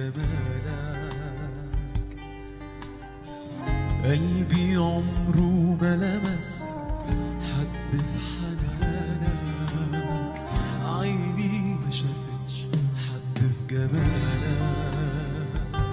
جمالك قلبي عمره ما لمس حد في حنانك عيني ما شافتش حد في جمالك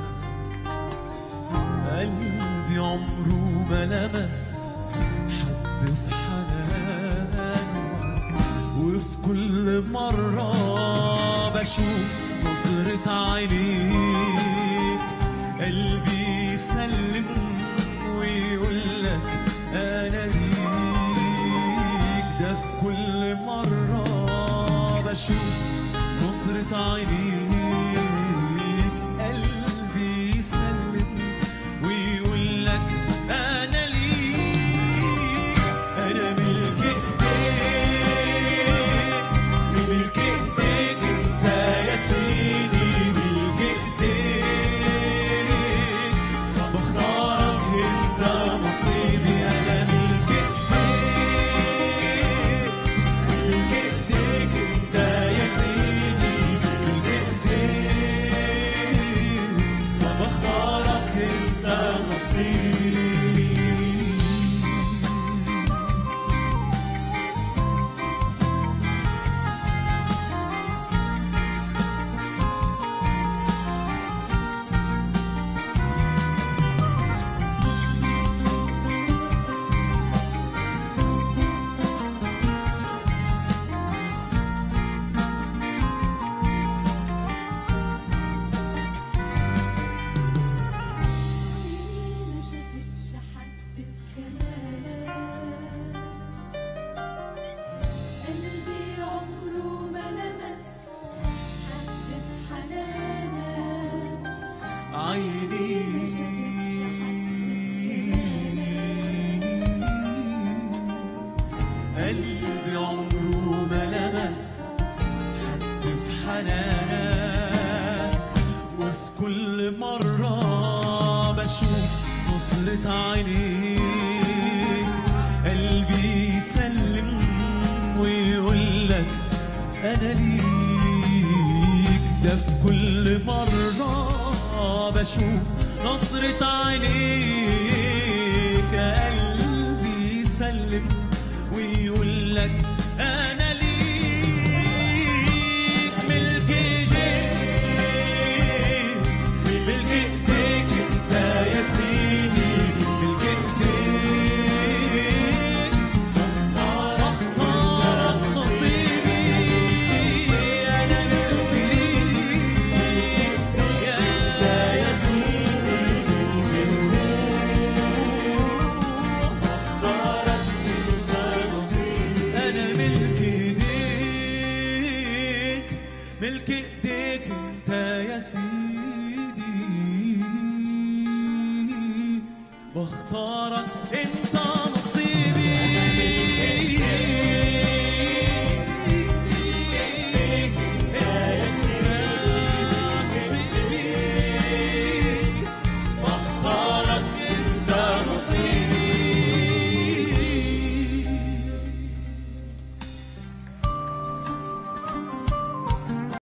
قلبي عمره ما لمس حد في حنانك وفي كل مرة بشوف نظرة عينيك قلبي يسلم ويقول لك أنا ليك ده في كل مرة بشوف نظرة عينيك قلبي يسلم ويقول لك أنا ليك أنا ملك إيديك ملك إيديك أنت يا سيدي ملك إيديك بختارك أنت نصيبي أنا ملك إيديك ملك إيديك أنت يا سيدي ملك إيديك بختارك أنت نصيبي عيني ما شافتش حد في جمالك قلبي عمره ما لمس حد في حنانك عيني ما شافتش حد في جمالك قلبي عمره ما لمس حد في حنانك وفي كل مرة بشوف نظرة عينيك قلبي يسلم ويقول لك أنا ليك ده في كل مرة بشوف نظرة عينيك قلبي يسلم ويقول لك أنا ليك ملك إيديك ملك إيديك أنت يا سيدي ملك إيديك اختارك نصيبي أنا ملك ليك يا يا سيدي اختارك أنت نصيبي أنا ملك إيديك ملك إيديك